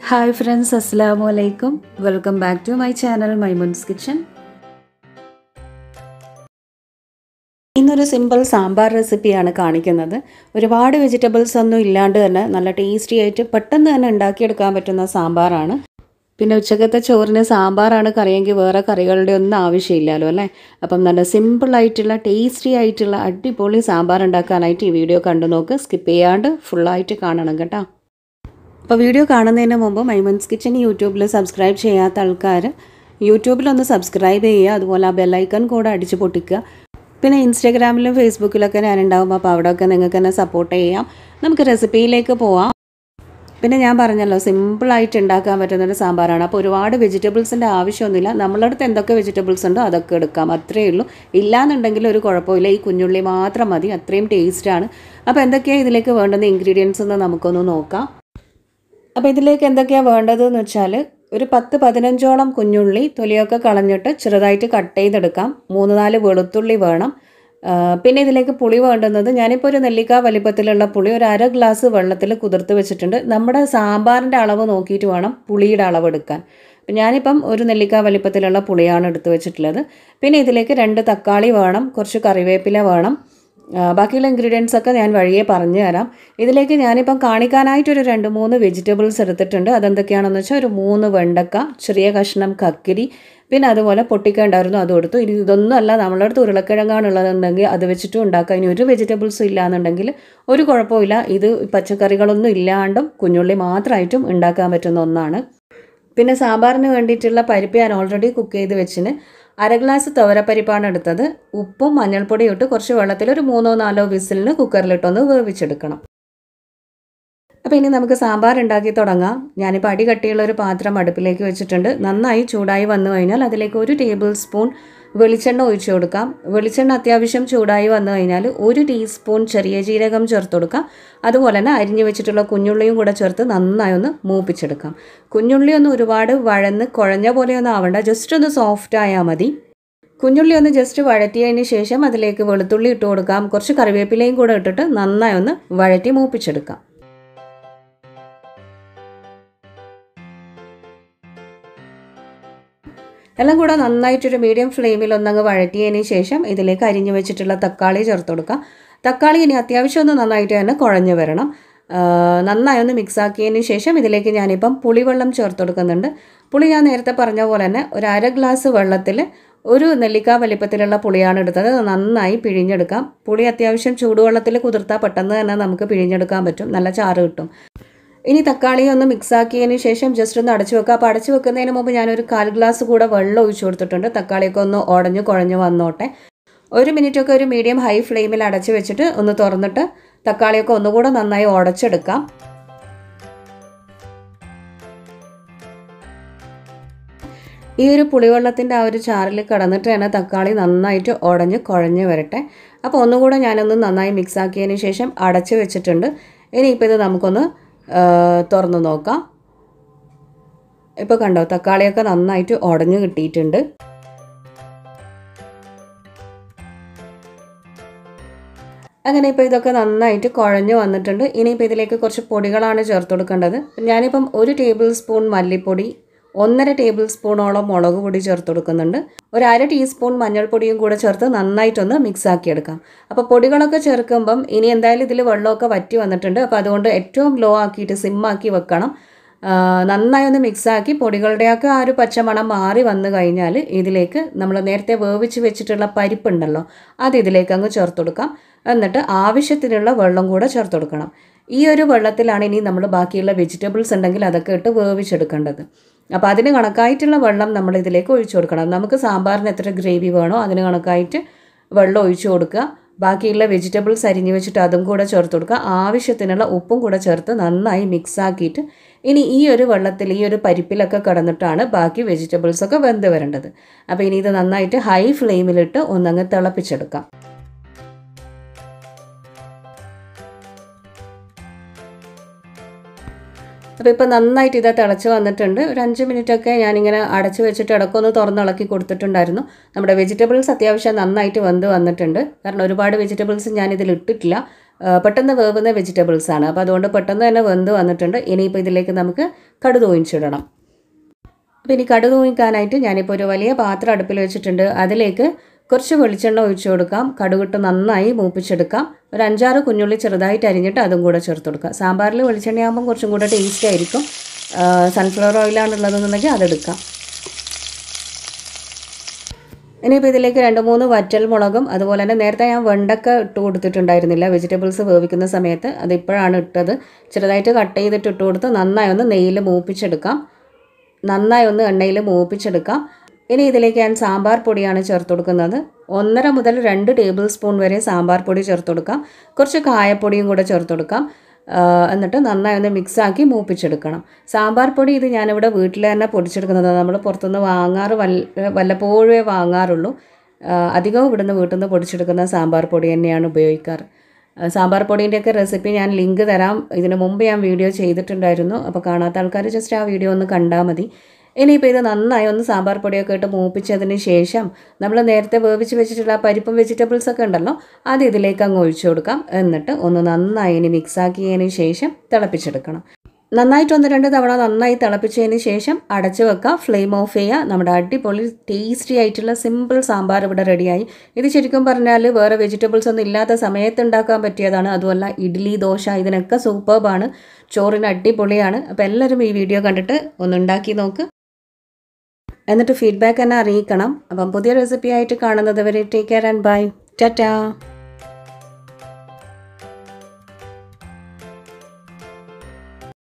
hi friends അസ്സാമു അലൈക്കും welcome back to my channel Maimoon's kitchen ഇന്നൊരു സിമ്പിൾ സാമ്പാർ റെസിപ്പിയാണ് കാണിക്കുന്നത് ഒരുപാട് വെജിറ്റബിൾസ് ഒന്നും ഇല്ലാണ്ട് തന്നെ നല്ല ടേസ്റ്റി ആയിട്ട് പെട്ടെന്ന് തന്നെ ഉണ്ടാക്കിയെടുക്കാൻ പറ്റുന്ന സാമ്പാറാണ് പിന്നെ ഉച്ചക്കത്തെ ചോറിന് സാമ്പാറാണ് കറിയെങ്കിൽ വേറെ കറികളുടെ ഒന്നും ആവശ്യമില്ലല്ലോ അല്ലേ അപ്പം നല്ല സിമ്പിളായിട്ടുള്ള ടേസ്റ്റി ആയിട്ടുള്ള അടിപൊളി സാമ്പാർ ഉണ്ടാക്കാനായിട്ട് ഈ വീഡിയോ കണ്ടു നോക്ക് സ്കിപ്പ് ചെയ്യാണ്ട് ഫുള്ളായിട്ട് കാണണം കേട്ടോ അപ്പോൾ വീഡിയോ കാണുന്നതിന് മുമ്പ് മൈമൻസ് കിച്ചൺ യൂട്യൂബിൽ സബ്സ്ക്രൈബ് ചെയ്യാത്ത ആൾക്കാർ യൂട്യൂബിലൊന്ന് സബ്സ്ക്രൈബ് ചെയ്യുക അതുപോലെ ആ ബെല്ലൈക്കൺ കൂടെ അടിച്ച് പൊട്ടിക്കുക പിന്നെ ഇൻസ്റ്റാഗ്രാമിലും ഫേസ്ബുക്കിലൊക്കെ ഞാനുണ്ടാവും അപ്പോൾ അവിടെയൊക്കെ നിങ്ങൾക്ക് എന്നെ സപ്പോർട്ട് ചെയ്യാം നമുക്ക് റെസിപ്പിയിലേക്ക് പോവാം പിന്നെ ഞാൻ പറഞ്ഞല്ലോ സിമ്പിളായിട്ട് ഉണ്ടാക്കാൻ പറ്റുന്ന ഒരു സാമ്പാറാണ് അപ്പോൾ ഒരുപാട് വെജിറ്റബിൾസിൻ്റെ ആവശ്യമൊന്നുമില്ല നമ്മളുടെ അടുത്ത് എന്തൊക്കെ വെജിറ്റബിൾസ് ഉണ്ടോ അതൊക്കെ എടുക്കാം അത്രയേ ഉള്ളൂ ഇല്ലാന്നുണ്ടെങ്കിൽ ഒരു കുഴപ്പമില്ല ഈ കുഞ്ഞുള്ളി മാത്രം മതി അത്രയും ടേസ്റ്റാണ് അപ്പോൾ എന്തൊക്കെയാണ് ഇതിലേക്ക് വേണ്ടുന്ന ഇൻഗ്രീഡിയൻസ് എന്ന് നമുക്കൊന്ന് നോക്കാം അപ്പോൾ ഇതിലേക്ക് എന്തൊക്കെയാണ് വേണ്ടതെന്ന് വെച്ചാൽ ഒരു പത്ത് പതിനഞ്ചോളം കുഞ്ഞുള്ളി തൊലിയൊക്കെ കളഞ്ഞിട്ട് ചെറുതായിട്ട് കട്ട് ചെയ്തെടുക്കാം മൂന്ന് നാല് വെളുത്തുള്ളി വേണം പിന്നെ ഇതിലേക്ക് പുളി വേണ്ടുന്നത് ഞാനിപ്പോൾ ഒരു നെല്ലിക്ക വലിപ്പത്തിലുള്ള പുളി ഒരു അര ഗ്ലാസ് വെള്ളത്തിൽ കുതിർത്ത് വെച്ചിട്ടുണ്ട് നമ്മുടെ സാമ്പാറിൻ്റെ അളവ് നോക്കിയിട്ട് വേണം പുളിയുടെ അളവ് എടുക്കാൻ ഞാനിപ്പം ഒരു നെല്ലിക്ക വലിപ്പത്തിലുള്ള പുളിയാണ് എടുത്ത് വെച്ചിട്ടുള്ളത് പിന്നെ ഇതിലേക്ക് രണ്ട് തക്കാളി വേണം കുറച്ച് കറിവേപ്പില വേണം ബാക്കിയുള്ള ഇൻഗ്രീഡിയൻസ് ഒക്കെ ഞാൻ വഴിയെ പറഞ്ഞു തരാം ഇതിലേക്ക് ഞാനിപ്പം കാണിക്കാനായിട്ടൊരു രണ്ട് മൂന്ന് വെജിറ്റബിൾസ് എടുത്തിട്ടുണ്ട് അതെന്തൊക്കെയാണെന്ന് വെച്ചാൽ ഒരു മൂന്ന് വെണ്ടക്ക ചെറിയ കഷ്ണം കക്കിരി പിന്നെ അതുപോലെ പൊട്ടിക്കേണ്ടായിരുന്നു അതും എടുത്തു ഇനി ഇതൊന്നും അല്ല നമ്മളുടെ അടുത്ത് ഉരുളക്കിഴങ്ങാണുള്ളതെന്നുണ്ടെങ്കിൽ അത് വെച്ചിട്ടും ഉണ്ടാക്കാം ഇനി ഒരു വെജിറ്റബിൾസും ഇല്ലാന്നുണ്ടെങ്കിൽ ഒരു കുഴപ്പമില്ല ഇത് പച്ചക്കറികളൊന്നും ഇല്ലാണ്ടും കുഞ്ഞുള്ളി മാത്രമായിട്ടും ഉണ്ടാക്കാൻ പറ്റുന്ന ഒന്നാണ് പിന്നെ സാമ്പാറിന് വേണ്ടിയിട്ടുള്ള പരിപ്പ് ഞാൻ ഓൾറെഡി കുക്ക് ചെയ്ത് വെച്ചിന് അര ഗ്ലാസ് തുവരപ്പരിപ്പാണ് എടുത്തത് ഉപ്പും മഞ്ഞൾപ്പൊടിയും ഇട്ട് കുറച്ച് വെള്ളത്തിൽ ഒരു മൂന്നോ നാലോ വിസിലിന് കുക്കറിലിട്ടൊന്ന് വേവിച്ചെടുക്കണം അപ്പോൾ ഇനി നമുക്ക് സാമ്പാർ ഉണ്ടാക്കി തുടങ്ങാം ഞാനിപ്പോൾ അടി കട്ടിയുള്ള ഒരു പാത്രം അടുപ്പിലേക്ക് വെച്ചിട്ടുണ്ട് നന്നായി ചൂടായി വന്നു കഴിഞ്ഞാൽ അതിലേക്ക് ഒരു ടേബിൾ സ്പൂൺ വെളിച്ചെണ്ണ ഒഴിച്ചു കൊടുക്കാം വെളിച്ചെണ്ണ അത്യാവശ്യം ചൂടായി വന്നു കഴിഞ്ഞാൽ ഒരു ടീസ്പൂൺ ചെറിയ ജീരകം ചേർത്ത് കൊടുക്കാം അതുപോലെ തന്നെ അരിഞ്ഞു വെച്ചിട്ടുള്ള കുഞ്ഞുള്ളിയും കൂടെ ചേർത്ത് നന്നായി ഒന്ന് മൂപ്പിച്ചെടുക്കാം കുഞ്ഞുള്ളി ഒന്ന് ഒരുപാട് വഴന്ന് കുഴഞ്ഞ പോലെയൊന്നും ആവണ്ട ജസ്റ്റ് ഒന്ന് സോഫ്റ്റ് ആയാൽ മതി കുഞ്ഞുള്ളി ഒന്ന് ജസ്റ്റ് വഴറ്റിയതിന് ശേഷം അതിലേക്ക് വെളുത്തുള്ളി ഇട്ട് കൊടുക്കാം കുറച്ച് കറിവേപ്പിലയും കൂടെ ഇട്ടിട്ട് നന്നായി ഒന്ന് വഴറ്റി മൂപ്പിച്ചെടുക്കാം എല്ലാം കൂടെ നന്നായിട്ടൊരു മീഡിയം ഫ്ലെയിമിൽ ഒന്നങ്ങ് വഴറ്റിയതിന് ശേഷം ഇതിലേക്ക് അരിഞ്ഞു വെച്ചിട്ടുള്ള തക്കാളി ചേർത്ത് കൊടുക്കാം തക്കാളി ഇനി അത്യാവശ്യം ഒന്ന് നന്നായിട്ട് തന്നെ കുഴഞ്ഞു വരണം നന്നായി ഒന്ന് മിക്സ് ആക്കിയതിന് ശേഷം ഇതിലേക്ക് ഞാനിപ്പം പുളിവെള്ളം ചേർത്ത് കൊടുക്കുന്നുണ്ട് പുളി ഞാൻ നേരത്തെ പറഞ്ഞ പോലെ തന്നെ ഒരു അര ഗ്ലാസ് വെള്ളത്തിൽ ഒരു നെല്ലിക്ക വലിപ്പത്തിലുള്ള പുളിയാണ് എടുത്തത് നന്നായി പിഴിഞ്ഞെടുക്കാം പുളി അത്യാവശ്യം ചൂടുവെള്ളത്തിൽ കുതിർത്താൽ പെട്ടെന്ന് തന്നെ നമുക്ക് പിഴിഞ്ഞെടുക്കാൻ പറ്റും നല്ല ചാറ് കിട്ടും ഇനി തക്കാളി ഒന്ന് മിക്സ് ആക്കിയതിന് ശേഷം ജസ്റ്റ് ഒന്ന് അടച്ചു വെക്കുക അപ്പോൾ അടച്ചു വെക്കുന്നതിന് മുമ്പ് ഞാനൊരു കാൽ ഗ്ലാസ് കൂടെ വെള്ളം ഒഴിച്ചു കൊടുത്തിട്ടുണ്ട് തക്കാളിയൊക്കെ ഒന്ന് ഉടഞ്ഞു കുഴഞ്ഞു വന്നോട്ടെ ഒരു മിനിറ്റൊക്കെ ഒരു മീഡിയം ഹൈ ഫ്ലെയിമിൽ അടച്ചു വെച്ചിട്ട് ഒന്ന് തുറന്നിട്ട് തക്കാളിയൊക്കെ ഒന്നുകൂടെ നന്നായി ഉടച്ചെടുക്കാം ഈ ഒരു പുളിവെള്ളത്തിൻ്റെ ആ ഒരു ചാറിൽ കിടന്നിട്ട് തന്നെ തക്കാളി നന്നായിട്ട് ഉടഞ്ഞ് കുഴഞ്ഞ് വരട്ടെ അപ്പോൾ ഒന്നുകൂടെ ഞാനൊന്ന് നന്നായി മിക്സ് ആക്കിയതിന് ശേഷം അടച്ചു വെച്ചിട്ടുണ്ട് ഇനിയിപ്പോൾ ഇത് നമുക്കൊന്ന് തുറന്ന് നോക്കാം ഇപ്പോൾ കണ്ടോ തക്കാളിയൊക്കെ നന്നായിട്ട് ഉടഞ്ഞു കിട്ടിയിട്ടുണ്ട് അങ്ങനെ ഇപ്പോൾ ഇതൊക്കെ നന്നായിട്ട് കുഴഞ്ഞു വന്നിട്ടുണ്ട് ഇനിയിപ്പോൾ ഇതിലേക്ക് കുറച്ച് പൊടികളാണ് ചേർത്ത് കൊടുക്കേണ്ടത് ഞാനിപ്പം ഒരു ടേബിൾ സ്പൂൺ മല്ലിപ്പൊടി ഒന്നര ടേബിൾ സ്പൂണോളം മുളക് പൊടി ചേർത്ത് കൊടുക്കുന്നുണ്ട് ഒരു അര ടീസ്പൂൺ മഞ്ഞൾപ്പൊടിയും കൂടെ ചേർത്ത് നന്നായിട്ടൊന്ന് മിക്സ് ആക്കിയെടുക്കാം അപ്പോൾ പൊടികളൊക്കെ ചേർക്കുമ്പം ഇനി എന്തായാലും ഇതിൽ വെള്ളമൊക്കെ വറ്റി വന്നിട്ടുണ്ട് അപ്പോൾ അതുകൊണ്ട് ഏറ്റവും ലോ ആക്കിയിട്ട് സിമ്മാക്കി വെക്കണം നന്നായി ഒന്ന് മിക്സാക്കി പൊടികളുടെയൊക്കെ ആ ഒരു പച്ചമണം മാറി വന്നു കഴിഞ്ഞാൽ ഇതിലേക്ക് നമ്മൾ നേരത്തെ വേവിച്ച് വെച്ചിട്ടുള്ള പരിപ്പുണ്ടല്ലോ അത് ഇതിലേക്ക് അങ്ങ് ചേർത്ത് കൊടുക്കാം എന്നിട്ട് ആവശ്യത്തിനുള്ള വെള്ളം കൂടെ ചേർത്ത് കൊടുക്കണം ഈ ഒരു വെള്ളത്തിലാണ് ഇനി നമ്മൾ ബാക്കിയുള്ള വെജിറ്റബിൾസ് ഉണ്ടെങ്കിൽ അതൊക്കെ ഇട്ട് വേവിച്ചെടുക്കേണ്ടത് അപ്പോൾ അതിന് കണക്കായിട്ടുള്ള വെള്ളം നമ്മൾ ഇതിലേക്ക് ഒഴിച്ചു കൊടുക്കണം നമുക്ക് സാമ്പാറിന് എത്ര ഗ്രേവി വേണോ അതിന് കണക്കായിട്ട് വെള്ളം ഒഴിച്ചു കൊടുക്കുക ബാക്കിയുള്ള വെജിറ്റബിൾസ് അരിഞ്ഞു വെച്ചിട്ട് അതും കൂടെ ചേർത്ത് കൊടുക്കുക ആവശ്യത്തിനുള്ള ഉപ്പും കൂടെ ചേർത്ത് നന്നായി മിക്സ് ആക്കിയിട്ട് ഇനി ഈ ഒരു വെള്ളത്തിൽ ഈ ഒരു പരിപ്പിലൊക്കെ കിടന്നിട്ടാണ് ബാക്കി വെജിറ്റബിൾസൊക്കെ വെന്ത് വരേണ്ടത് അപ്പോൾ ഇനി ഇത് നന്നായിട്ട് ഹൈ ഫ്ലെയിമിലിട്ട് ഒന്നങ്ങ് തിളപ്പിച്ചെടുക്കാം അപ്പോൾ ഇപ്പോൾ നന്നായിട്ട് ഇത് തിളച്ച് വന്നിട്ടുണ്ട് ഒരു അഞ്ച് മിനിറ്റൊക്കെ ഞാനിങ്ങനെ അടച്ചു വെച്ചിട്ട് ഇടക്കൊന്ന് തുറന്നിളക്കി കൊടുത്തിട്ടുണ്ടായിരുന്നു നമ്മുടെ വെജിറ്റബിൾസ് അത്യാവശ്യം നന്നായിട്ട് വെന്ത് വന്നിട്ടുണ്ട് കാരണം ഒരുപാട് വെജിറ്റബിൾസ് ഞാനിതിൽ ഇട്ടിട്ടില്ല ആ, പെട്ടെന്ന് വേവുന്ന വെജിറ്റബിൾസ് ആണ് അപ്പോൾ അതുകൊണ്ട് പെട്ടെന്ന് തന്നെ വെന്ത് വന്നിട്ടുണ്ട് ഇനിയിപ്പോൾ ഇതിലേക്ക് നമുക്ക് കടുക് ഒഴിച്ചിടണം അപ്പോൾ ഇനി കടുക് തൂങ്ങിക്കാനായിട്ട് ഞാനിപ്പോൾ ഒരു വലിയ പാത്രം അടുപ്പിൽ വെച്ചിട്ടുണ്ട് അതിലേക്ക് കുറച്ച് വെളിച്ചെണ്ണ ഒഴിച്ചു കൊടുക്കാം കടുകിട്ട് നന്നായി മൂപ്പിച്ചെടുക്കാം ഒരു അഞ്ചാറ് കുഞ്ഞുള്ളി ചെറുതായിട്ട് അരിഞ്ഞിട്ട് അതും കൂടെ ചേർത്ത് കൊടുക്കാം സാമ്പാറിൽ വെളിച്ചെണ്ണയാകുമ്പോൾ കുറച്ചും കൂടെ ടേസ്റ്റ് ആയിരിക്കും സൺഫ്ലവർ ഓയിലാണുള്ളതെന്നുണ്ടെങ്കിൽ അതെടുക്കാം ഇനിയിപ്പോൾ ഇതിലേക്ക് രണ്ട് മൂന്ന് വറ്റൽ മുളകും അതുപോലെ തന്നെ നേരത്തെ ഞാൻ വെണ്ടക്ക ഇട്ട് കൊടുത്തിട്ടുണ്ടായിരുന്നില്ല വെജിറ്റബിൾസ് വേവിക്കുന്ന സമയത്ത് അതിപ്പോഴാണ് ഇട്ടത് ചെറുതായിട്ട് കട്ട് ചെയ്തിട്ട് ഇട്ട് കൊടുത്ത് നന്നായി ഒന്ന് നെയ്യിൽ മൂപ്പിച്ചെടുക്കാം നന്നായി ഒന്ന് എണ്ണയിൽ മൂപ്പിച്ചെടുക്കാം ഇനി ഇതിലേക്ക് ഞാൻ സാമ്പാർ പൊടിയാണ് ചേർത്ത് കൊടുക്കുന്നത് ഒന്നര മുതൽ രണ്ട് ടേബിൾ സ്പൂൺ വരെ സാമ്പാർ പൊടി ചേർത്ത് കൊടുക്കാം കുറച്ച് കായപ്പൊടിയും കൂടെ ചേർത്ത് കൊടുക്കാം ആ, എന്നിട്ട് നന്നായി ഒന്ന് മിക്സാക്കി മൂപ്പിച്ചെടുക്കണം സാമ്പാർ പൊടി ഇത് ഞാനിവിടെ വീട്ടിൽ തന്നെ പൊടിച്ചെടുക്കുന്നത് നമ്മൾ പുറത്തുനിന്ന് വാങ്ങാറ് വല്ല വല്ലപ്പോഴേ വാങ്ങാറുള്ളൂ ആ, അധികവും ഇവിടുന്ന് വീട്ടിൽ നിന്ന് പൊടിച്ചെടുക്കുന്ന സാമ്പാർ പൊടി തന്നെയാണ് ഉപയോഗിക്കാറ് ആ, സാമ്പാർ പൊടീൻ്റെയൊക്കെ റെസിപ്പി ഞാൻ ലിങ്ക് തരാം ഇതിന് മുമ്പ് ഞാൻ വീഡിയോ ചെയ്തിട്ടുണ്ടായിരുന്നു അപ്പോൾ കാണാത്ത ആൾക്കാർ ജസ്റ്റ് ആ വീഡിയോ ഒന്ന് കണ്ടാൽ മതി ഇനിയിപ്പോൾ ഇത് നന്നായി ഒന്ന് സാമ്പാർ പൊടിയൊക്കെ ഇട്ട് മൂപ്പിച്ചതിന് ശേഷം നമ്മൾ നേരത്തെ വേവിച്ച് വെച്ചിട്ടുള്ള ആ പരിപ്പും വെജിറ്റബിൾസ് ഒക്കെ ഉണ്ടല്ലോ അത് ഇതിലേക്ക് അങ്ങ് ഒഴിച്ചു കൊടുക്കാം എന്നിട്ട് ഒന്ന് നന്നായി ഇനി മിക്സാക്കിയതിന് ശേഷം തിളപ്പിച്ചെടുക്കണം നന്നായിട്ട് ഒന്ന് രണ്ട് തവണ നന്നായി തിളപ്പിച്ചതിന് ശേഷം അടച്ചു വെക്കുക ഫ്ലെയിം ഓഫ് ചെയ്യുക നമ്മുടെ അടിപൊളി ടേസ്റ്റി ആയിട്ടുള്ള സിമ്പിൾ സാമ്പാർ ഇവിടെ റെഡിയായി ഇത് ശരിക്കും പറഞ്ഞാൽ വേറെ വെജിറ്റബിൾസ് ഒന്നും ഇല്ലാത്ത സമയത്ത് ഉണ്ടാക്കാൻ പറ്റിയതാണ് അതുമല്ല ഇഡ്ഡലി ദോശ ഇതിനൊക്കെ സൂപ്പർബാണ് ചോറിന് അടിപൊളിയാണ് അപ്പോൾ എല്ലാവരും ഈ വീഡിയോ കണ്ടിട്ട് ഒന്ന് ഉണ്ടാക്കി നോക്ക് എന്നിട്ട് ഫീഡ്ബാക്ക് എന്നെ അറിയിക്കണം അപ്പം പുതിയ റെസിപ്പി ആയിട്ട് കാണുന്നത് വരെ take care and bye Tata